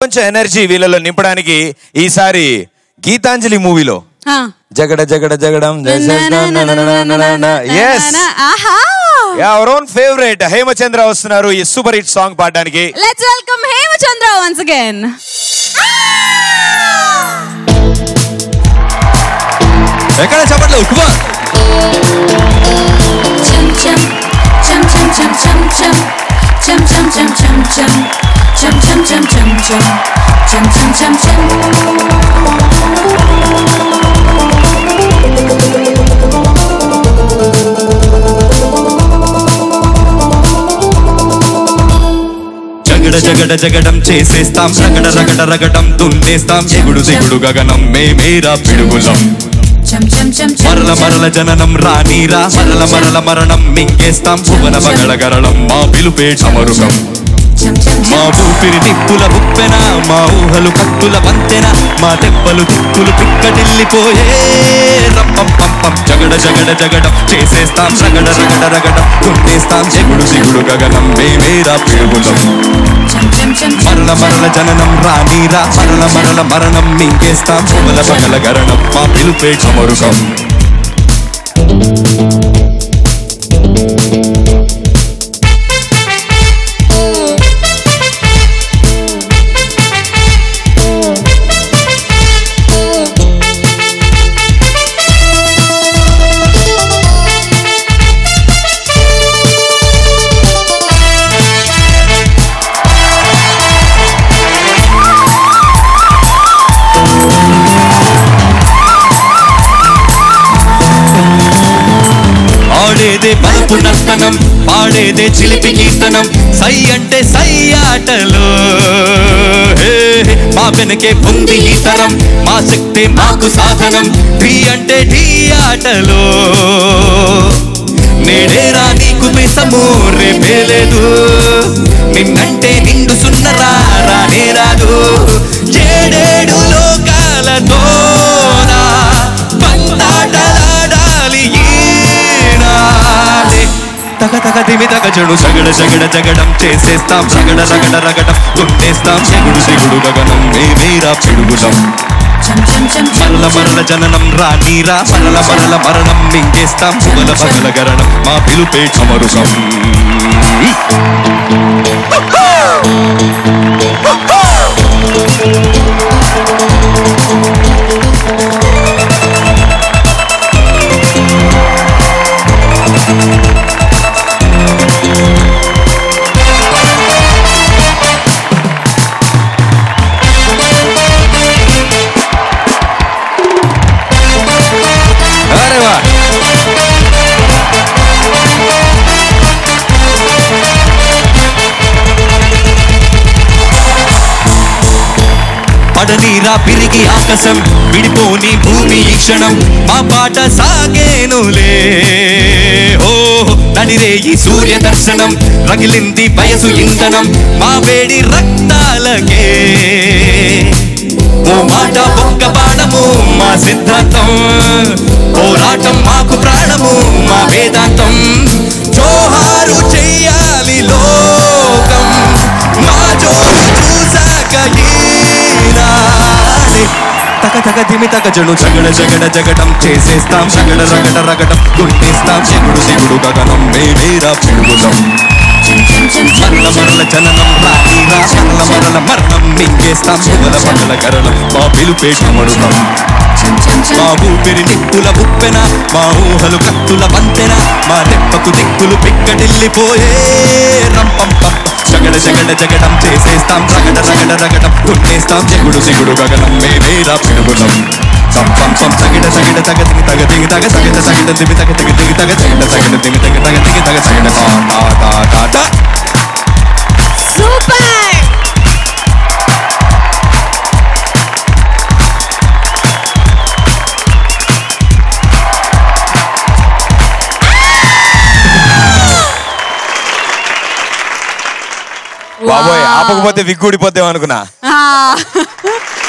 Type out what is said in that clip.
ఇంకొంచెం ఎనర్జీ వీళ్ళలో నింపడానికి ఈసారి గీతాంజలి మూవీలో ఆ. జగడ జగడ జగడం ఎస్ ఆహా అవర్ ఓన్ ఫేవరెట్ హేమచంద్ర వస్తున్నారు ఈ సూపర్ హిట్ సాంగ్ పాడడానికి let's welcome Hemachandra once again ఎక్కడ చెప్పట్లు Kumar Chum chum chum chum chum chum chum chum chum chum chum chum chum chum chum chum chum chum chum జగడ జగడ జగడం చేసేస్తాం రగడ రగడ రగడం దున్నేస్తాం ఎగుడు దిగుడు గగనం మేమేరా పిడుగులం chum chum chum chum మరల మరల జననం రానీరా మరల మరల మరణం మింగేస్తాం భువన బగడ గరళం మా పిలుపే చమరుగం chum chum మా ఊపిరి నిప్పుల ఉప్పెన మా ఊహలు కత్తుల వంతెన మా దెబ్బలు దిక్కులు పిక్కటిల్లిపోయే రంపం పంపం జగడ జగడ జగడం చేసేస్తాం రగడ రగడ రగడం దున్నేస్తాం ఎగుడు దిగుడు గగనం మేమేరా పిడుగులం chum chum chum మరల మరల జననం రానీరా మరల మరల మరణం మింగేస్తాం భువల పగల గరణం మా పిలుపే చమరుగం ఆడేదే బలపు నర్తనం పాడేదే చిలిపి కీర్తనం సై అంటే సై ఆటలో హే, హే, మా వెనకే పొంది ఈ తరం మా శక్తి మాకు సాధనం ఢీ అంటే ఢీ ఆటలో నేడేరా నీకు మిసము రేపే లేదు నిన్నంటే నిండు సున్నరా రానే రాదు ఏడేడు లోకాలతోనా పంతాటలాడాలి ఈనాడే తగ తగ దిమి తగ చెడు జగడ జగడ జగడం చేసేస్తాం రగడ రగడ రగడం గుండేస్తాం చెగుడు దిగుడు గగనం మేమేరా పిడుగులం chum chum chum chum మరల మరల జననం రానీరా మరల మరల మరణం మింగేస్తాం పుగల పగల గరణం మా పిలుపే చమరుగం అరే వా పడనీరా పిరిగి ఆకాశం విడిపోని భూమి ఈ క్షణం మా పాట సాగేనులే ఓ నడిరే ఈ సూర్య దర్శనం రగిలింది వయసు ఇంధనం మా వేడి రక్తాలకే ఓ మాట ఒక్క బాణము మా సిద్ధాంతం పోరాటం మాకు ప్రాణము మా వేదాంతం జోహారు చెయ్యాలి లోకం మా జోరు చూసాక ఈనాడే తగ తగ దిమి తగ జడు జగడ జగడ జగడం చేసేస్తాం జగడ రగడ రగడం గుంటేస్తాం చెగుడు దిగుడు గగనం మేమేరా పిడుగులం మరల మరల జననం రానీరా మరల మరల మరణం మింగేస్తాం శుభల పగల కరలం మా పిలుపే కమడుతాం chum chum మా chum ఊపిరి నిప్పుల ఉప్పెన మా ఊహలు కత్తుల వంతెన మా దెబ్బకు దిక్కులు పిక్కటిల్లిపోయే రంపం పంప జగడ జగడ జగడం చేసేస్తాం రగడ రగడ రగడం కొట్టేస్తాం జగుడు దిగుడు గగనం మేమేరా పిడుగులం సం పం సం సగిడ సగిడ తగ దిగి తగ దిగి తగ సగిడ సగిడ దిమి తగ దిగి దిగి తగ సగిడ సగిడ దిమి తగ తగ దిగి తగ సగిడ తా తా తా తా తా సూపర్ బాబోయ్ ఆపకపోతే విగ్గుడిపోతే అనుకున్నా ఆ.